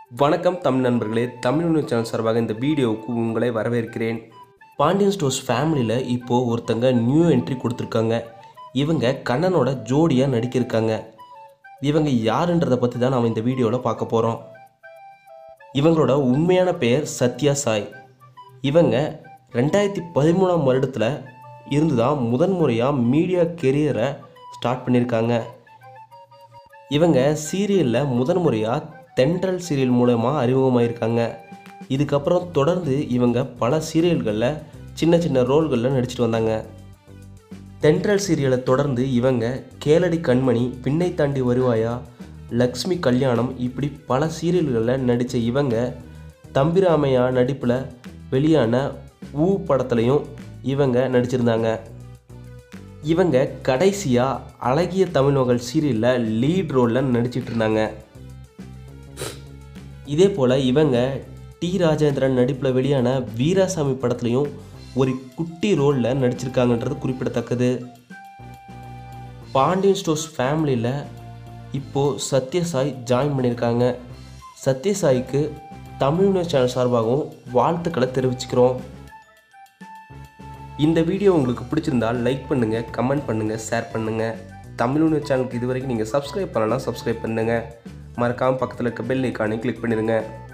வணக்கம் தமிழ் நண்பர்களே Tamil news channel சார்பாக இந்த வீடியோவுக்கு உங்களை வரவேற்கிறேன் பாண்டியன் ஸ்டோர்ஸ் ஃபேமிலியில் இப்போது ஒருத்தங்க நியூ என்ட்ரி கொடுத்துருக்காங்க இவங்க கண்ணனோட ஜோடியாக நடிக்கிருக்காங்க இவங்க யாருன்றதை பற்றி தான் நாம் இந்த வீடியோவில் பார்க்க போகிறோம் இவங்களோட உண்மையான பெயர் சத்யா சாய் இவங்க ரெண்டாயிரத்தி பதிமூணாம் வருடத்தில் இருந்து தான் முதன்முறையாக மீடியா கெரியரை ஸ்டார்ட் பண்ணியிருக்காங்க இவங்க சீரியலில் முதன் முறையாக தென்றல் சீரியல் மூலமாக அறிமுகமாயிருக்காங்க இதுக்கப்புறம் தொடர்ந்து இவங்க பல சீரியல்களில் சின்ன சின்ன ரோல்களில் நடிச்சிட்டு வந்தாங்க தென்றல் சீரியலை தொடர்ந்து இவங்க கேளடி கண்மணி பின்னை தாண்டி வருவாயா லக்ஷ்மி கல்யாணம் இப்படி பல சீரியல்களில் நடித்த இவங்க தம்பிராமையா நடிப்பில் வெளியான ஊ படத்துலையும் இவங்க நடிச்சிருந்தாங்க இவங்க கடைசியாக அழகிய தமிழ் மகள் சீரியலில் லீட் ரோலில் நடிச்சிட்டு இருந்தாங்க இதே போல் இவங்க டி ராஜேந்திரன் நடிப்பில் வெளியான வீராசாமி படத்துலையும் ஒரு குட்டி ரோலில் நடிச்சிருக்காங்கன்றது குறிப்பிடத்தக்கது பாண்டியன் ஸ்டோர்ஸ் ஃபேமிலியில் இப்போது சத்யசாய் ஜாயின் பண்ணியிருக்காங்க சத்யசாய்க்கு தமிழ் நியூஸ் சேனல் சார்பாகவும் வாழ்த்துக்களை தெரிவிச்சுக்கிறோம் இந்த வீடியோ உங்களுக்கு பிடிச்சிருந்தால் லைக் பண்ணுங்கள் கமெண்ட் பண்ணுங்கள் ஷேர் பண்ணுங்கள் தமிழ் நியூஸ் சேனலுக்கு இது வரைக்கும் நீங்கள் சப்ஸ்கிரைப் பண்ணலாம் சப்ஸ்கிரைப் பண்ணுங்கள் மறக்காமல் பக்கத்தில் இருக்க பெல் ஐக்கானை கிளிக் பண்ணிடுங்க